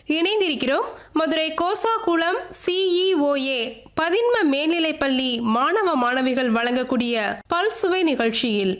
இணைந்திருக்கிறோம் மதுரை கோசாகுளம் சிஇஓஏ பதின்ம மேல்நிலைப்பள்ளி மாணவ மாணவிகள் வழங்கக்கூடிய பல்சுவை நிகழ்ச்சியில்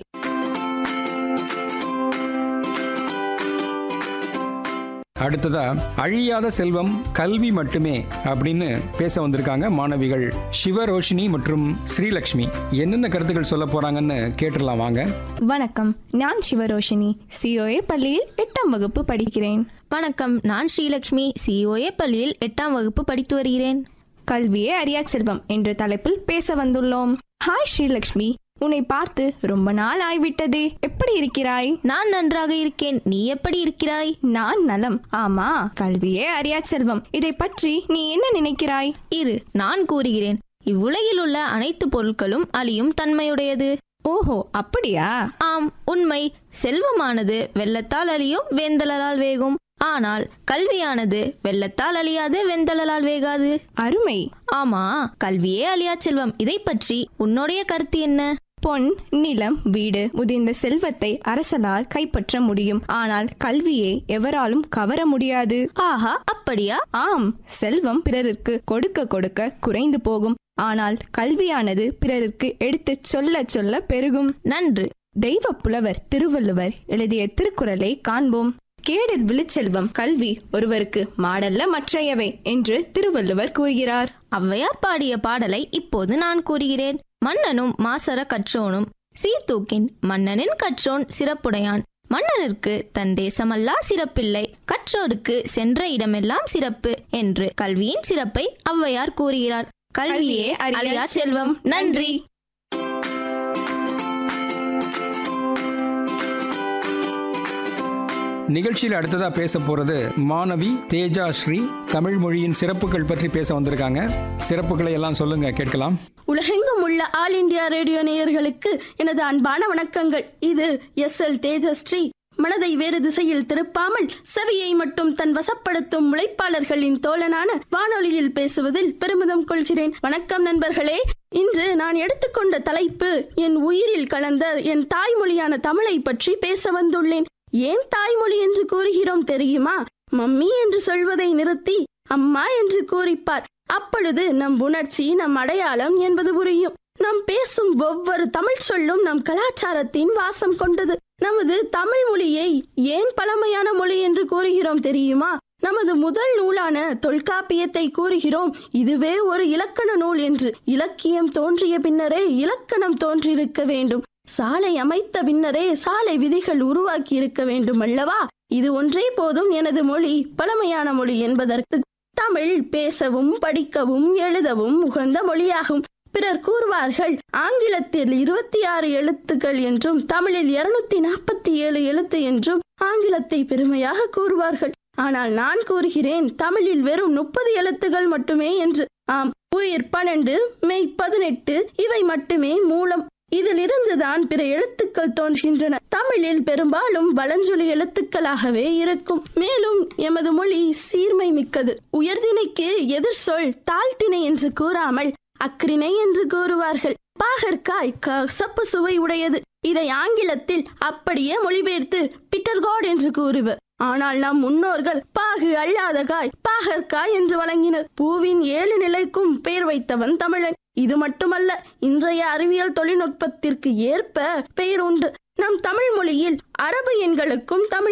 அடுத்ததா அழியாத செல்வம் கல்வி மட்டுமே அப்படின்னு பேச வந்திருக்காங்க மாணவிகள் சிவரோஷினி மற்றும் ஸ்ரீலக்ஷ்மி என்னென்ன கருத்துக்கள் சொல்ல போறாங்கன்னு கேட்டுடலாம் வாங்க வணக்கம் நான் சிவரோஷினி சிஓஏ பள்ளியில் எட்டாம் வகுப்பு படிக்கிறேன் வணக்கம் நான் ஸ்ரீலக்ஷ்மி சிஓஏ பள்ளியில் எட்டாம் வகுப்பு படித்து வருகிறேன் கல்வியே அறியா செல்வம் என்ற தலைப்பில் பேச வந்துள்ளோம் ஹாய் ஸ்ரீலக்ஷ்மி உன்னை பார்த்து ரொம்ப நாள் ஆய்விட்டதே எப்படி இருக்கிறாய் நான் நன்றாக இருக்கேன் நீ எப்படி இருக்கிறாய் நான் நலம் ஆமா கல்வியே அறியா செல்வம் இதை பற்றி நீ என்ன நினைக்கிறாய் இரு நான் கூறுகிறேன் இவ்வுலகில் உள்ள அனைத்து பொருட்களும் அழியும் தன்மையுடையது ஓஹோ அப்படியா ஆம் உண்மை செல்வமானது வெள்ளத்தால் அழியும் வெந்தளலால் வேகும் ஆனால் கல்வியானது வெள்ளத்தால் அழியாது வெந்தளலால் வேகாது அருமை ஆமா கல்வியே அழியா செல்வம் இதை பற்றி உன்னுடைய கருத்து என்ன பொன் நிலம் வீடு முதிர்ந்த செல்வத்தை அரசலால் கைப்பற்ற முடியும் ஆனால் கல்வியை எவராலும் கவர முடியாது ஆஹா அப்படியா ஆம் செல்வம் பிறருக்கு கொடுக்க கொடுக்க குறைந்து போகும் ஆனால் கல்வியானது பிறருக்கு எடுத்துச் சொல்ல சொல்ல பெருகும் நன்று தெய்வ புலவர் திருவள்ளுவர் எழுதிய திருக்குறளை காண்போம் கேடில் விழுச்செல்வம் கல்வி ஒருவருக்கு மாடல்ல மற்றையவை என்று திருவள்ளுவர் கூறுகிறார் ஔவையார் பாடிய பாடலை இப்போது நான் கூறுகிறேன் மன்னனும் மாசற கற்றோனும் சீர்தூக்கின் மன்னனின் கற்றோன் சிறப்புடையான் மன்னனுக்கு தன் தேசமல்லா சிறப்பில்லை கற்றோருக்கு சென்ற இடமெல்லாம் சிறப்பு என்று கல்வியின் சிறப்பை ஔவையார் கூறுகிறார் கல்வியே அழியா செல்வம் நன்றி நிகழ்ச்சியில் அடுத்ததா பேச போறது மாணவி தேஜா ஸ்ரீ தமிழ் மொழியின் சிறப்புகள் பற்றி பேச வந்திருக்காங்க சிறப்புகளை எல்லாம் சொல்லுங்க கேட்கலாம் உலகெங்கும் உள்ள ஆல் இந்தியா ரேடியோ நேயர்களுக்கு எனது அன்பான வணக்கங்கள் இது எஸ் எல் தேஜஸ்ரீ மனதை வேறு திசையில் திருப்பாமல் செவியை மட்டும் தன் வசப்படுத்தும் உழைப்பாளர்களின் தோழனான வானொலியில் பேசுவதில் பெருமிதம் கொள்கிறேன் வணக்கம் நண்பர்களே இன்று நான் எடுத்துக்கொண்ட தலைப்பு என் உயிரில் கலந்த என் தாய்மொழியான தமிழை பற்றி பேச வந்துள்ளேன் ஏன் தாய்மொழி என்று கூறுகிறோம் தெரியுமா மம்மி என்று சொல்வதை நிறுத்தி அம்மா என்று கூறிப்பார் அப்பொழுது நம் உணர்ச்சி நம் அடையாளம் என்பது புரியும் நாம் பேசும் ஒவ்வொரு தமிழ் சொல்லும் நம் கலாச்சாரத்தின் வாசம் கொண்டது நமது தமிழ் மொழியை ஏன் பழமையான மொழி என்று கூறுகிறோம் தெரியுமா நமது முதல் நூலான தொல்காப்பியத்தை கூறுகிறோம் இதுவே ஒரு இலக்கண நூல் என்று இலக்கியம் தோன்றிய பின்னரே இலக்கணம் தோன்றியிருக்க வேண்டும் சாலை அமைத்த பின்னரே சாலை விதிகள் உருவாக்கி இருக்க வேண்டும் அல்லவா இது ஒன்றே போதும் எனது மொழி பழமையான மொழி என்பதற்கு தமிழ் பேசவும் படிக்கவும் எழுதவும் உகந்த மொழியாகும் பிறர் கூறுவார்கள் ஆங்கிலத்தில் இருபத்தி ஆறு எழுத்துக்கள் என்றும் தமிழில் இருநூத்தி நாற்பத்தி ஏழு எழுத்து என்றும் ஆங்கிலத்தை பெருமையாக கூறுவார்கள் ஆனால் நான் கூறுகிறேன் தமிழில் வெறும் முப்பது எழுத்துகள் மட்டுமே என்று ஆம் உயிர் பன்னெண்டு மெய் பதினெட்டு இவை மட்டுமே மூலம் இதிலிருந்துதான் பிற எழுத்துக்கள் தோன்றுகின்றன தமிழில் பெரும்பாலும் வலஞ்சொலி எழுத்துக்களாகவே இருக்கும் மேலும் எமது மொழி சீர்மை மிக்கது உயர்திணைக்கு எதிர் சொல் தாழ்த்திணை என்று கூறாமல் அக்ரிணை என்று கூறுவார்கள் பாகற்காய் கசப்பு சுவை உடையது இதை ஆங்கிலத்தில் அப்படியே மொழிபெயர்த்து பிட்டர்காட் என்று கூறுவர் ஆனால் நம் முன்னோர்கள் பாகு அல்லாத காய் பாகற்காய் என்று வழங்கினர் பூவின் ஏழு நிலைக்கும் பெயர் வைத்தவன் தமிழன் இது மட்டுமல்ல இன்றைய அறிவியல் தொழில்நுட்பத்திற்கு ஏற்ப பெயர் உண்டு நம் தமிழ் மொழியில் அரபு எண்களுக்கும் தமிழ்